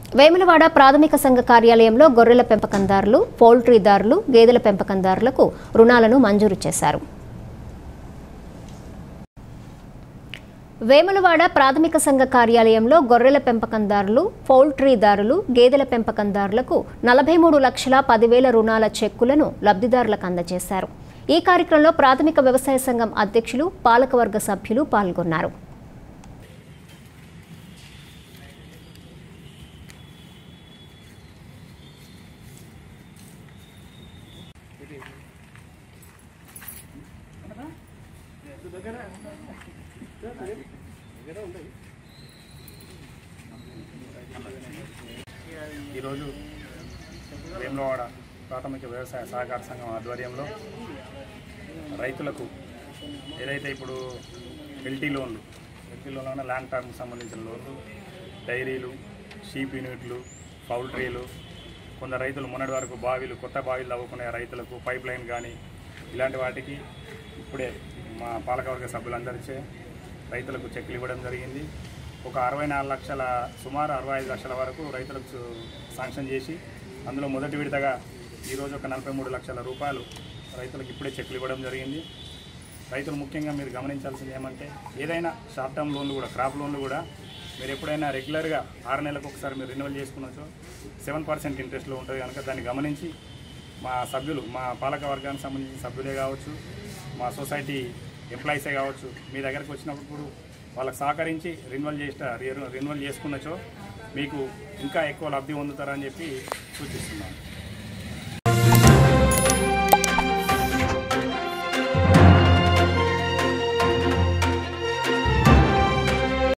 వేములవాడ ప్రాథమిక సంఘ కార్యాలయంలో గొర్రెల పెంపకందారులు పౌల్ట్రీదారులు గేదెల పెంపకందారులకు రుణాలను మంజూరు చేశారు వేములవాడ ప్రాథమిక సంఘ కార్యాలయంలో గొర్రెల పెంపకందారులు పౌల్ట్రీదారులు గేదెల పెంపకందారులకు నలభై మూడు లక్షల పదివేల రుణాల చెక్కులను లబ్ధిదారులకు అందజేశారు ఈ కార్యక్రమంలో ప్రాథమిక వ్యవసాయ సంఘం అధ్యక్షులు పాలకవర్గ సభ్యులు పాల్గొన్నారు ఈరోజు వేములవాడ ప్రాథమిక వ్యవసాయ సహకార సంఘం ఆధ్వర్యంలో రైతులకు ఏదైతే ఇప్పుడు ఎల్టీ లోన్లు ఎల్టీ లోన్లు ల్యాండ్ టర్మ్కి సంబంధించిన లోన్లు డైరీలు షీప్ యూనిట్లు పౌల్ట్రీలు కొందరు రైతులు మొన్నటి వరకు బావిలు కొత్త బావిలు తవ్వుకునే రైతులకు పైప్ లైన్ కానీ ఇలాంటి వాటికి ఇప్పుడే మా పాలకవర్గ సభ్యులందరిచే రైతులకు చెక్లు ఇవ్వడం జరిగింది ఒక అరవై నాలుగు లక్షల సుమారు అరవై ఐదు లక్షల వరకు రైతులకు శాంక్షన్ చేసి అందులో మొదటి విడతగా ఈరోజు ఒక నలభై మూడు లక్షల రూపాయలు రైతులకు ఇప్పుడే చెక్లు ఇవ్వడం జరిగింది రైతులు ముఖ్యంగా మీరు గమనించాల్సింది ఏమంటే ఏదైనా షార్ట్ టర్మ్ లోన్లు కూడా క్రాప్ లోన్లు కూడా మీరు ఎప్పుడైనా రెగ్యులర్గా ఆరు నెలలకు ఒకసారి మీరు రెన్యువల్ చేసుకున్నచో సెవెన్ పర్సెంట్ ఇంట్రెస్ట్లో ఉంటుంది కనుక దాన్ని గమనించి మా సభ్యులు మా పాలక వర్గానికి సంబంధించిన సభ్యులే కావచ్చు మా సొసైటీ ఎంప్లాయీసే కావచ్చు మీ దగ్గరకు వచ్చినప్పుడు వాళ్ళకి సహకరించి రెన్యువల్ చేసిన రెన్యువల్ చేసుకున్నచో మీకు ఇంకా ఎక్కువ లబ్ధి పొందుతారని చెప్పి సూచిస్తున్నాను